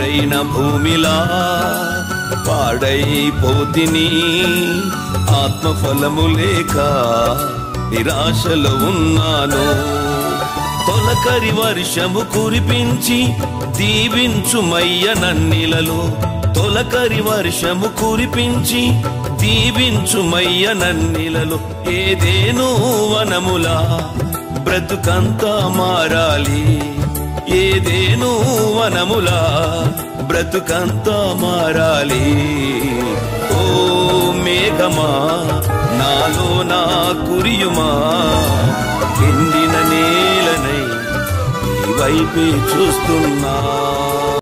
చదునైన భూమిలా పాడైపోతిని ఆత్మఫలము లేక నిరాశలో ఉన్నాను తొలకరి వర్షము కురిపించి దీవించుమయ్య నన్నిలలో తొలకరి వర్షము కురిపించి దీవించుమయ్య నన్నిలలో ఏదేనో వనములా బ్రతుకంతా మారాలి ఏదేనో వనములా బ్రతుకంతా మారాలి ఓ మేఘమా నాలో నా కురియుమా ఎండిన నేలనై ఈ వైపే చూస్తున్నా